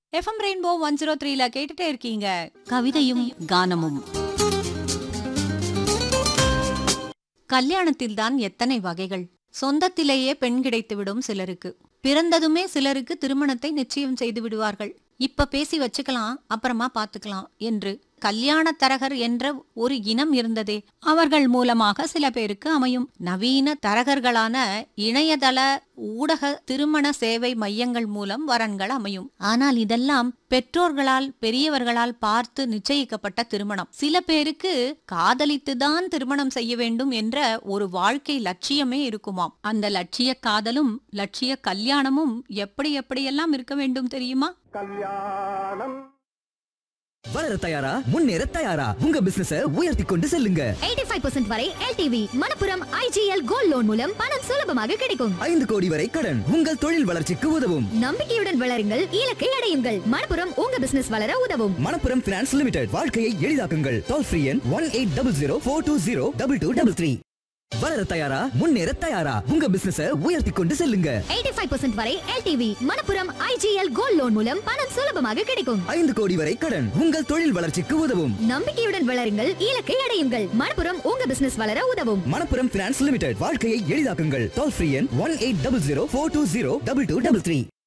FM rainbow one zero த்ரீல கேட்டுட்டே இருக்கீங்க கவிதையும் கானமும் கல்யாணத்தில்தான் எத்தனை வகைகள் சொந்தத்திலேயே பெண் கிடைத்துவிடும் சிலருக்கு பிறந்ததுமே சிலருக்கு திருமணத்தை நிச்சயம் செய்து விடுவார்கள் இப்ப பேசி வச்சுக்கலாம் அப்புறமா பாத்துக்கலாம் என்று கல்யாண தரகர் என்ற ஒரு இனம் இருந்ததே அவர்கள் மூலமாக சில பேருக்கு அமையும் நவீன தரகர்களான இணையதள ஊடக திருமண சேவை மையங்கள் மூலம் வரன்கள் அமையும் ஆனால் இதெல்லாம் பெற்றோர்களால் பெரியவர்களால் பார்த்து நிச்சயிக்கப்பட்ட திருமணம் சில பேருக்கு காதலித்துதான் திருமணம் செய்ய வேண்டும் என்ற ஒரு வாழ்க்கை லட்சியமே இருக்குமாம் அந்த லட்சிய காதலும் லட்சிய கல்யாணமும் எப்படி எப்படியெல்லாம் இருக்க வேண்டும் தெரியுமா கல்யாணம் வளர தயாரா முன்னேற தயாரா உங்க பிசினஸ உயர்த்தி கொண்டு செல்லுங்க 85% வரை LTV Manappuram IGL gold loan மூலம் பணம் சுலபமாக கிடைக்கும் ஐந்து கோடி வரை கடன் உங்கள் தொழில் வளர்ச்சிக்கு உதவும் நம்பிக்கையுடன் வளருங்கள் இலக்கை அடையுங்கள் மணப்புரம் உங்க பிசினஸ் வளர உதவும் மணப்புரம் பினான்ஸ் லிமிடெட் வாழ்க்கையை எளிதாக்குங்கள் டோல் ஃப்ரீ எண் one eight double zero four two zero double two double three வளர தயாரா முன்னேற தயாரா உங்க பிசினஸ உயர்த்தி கொண்டு செல்லுங்க 85% வரை LTV Manappuram IGL gold loan மூலம் பணம் சுலபமாக கிடைக்கும் ஐந்து கோடி வரை கடன் உங்கள் தொழில் வளர்ச்சிக்கு உதவும் நம்பிக்கையுடன் வளருங்கள் இலக்கை அடையுங்கள் மணப்புரம் உங்க பிசினஸ் வளர உதவும் மணப்புரம் பினான்ஸ் லிமிடெட் வாழ்க்கையை எளிதாக்குங்கள் டோல் ஃப்ரீ எண் one eight double zero four two zero double two double three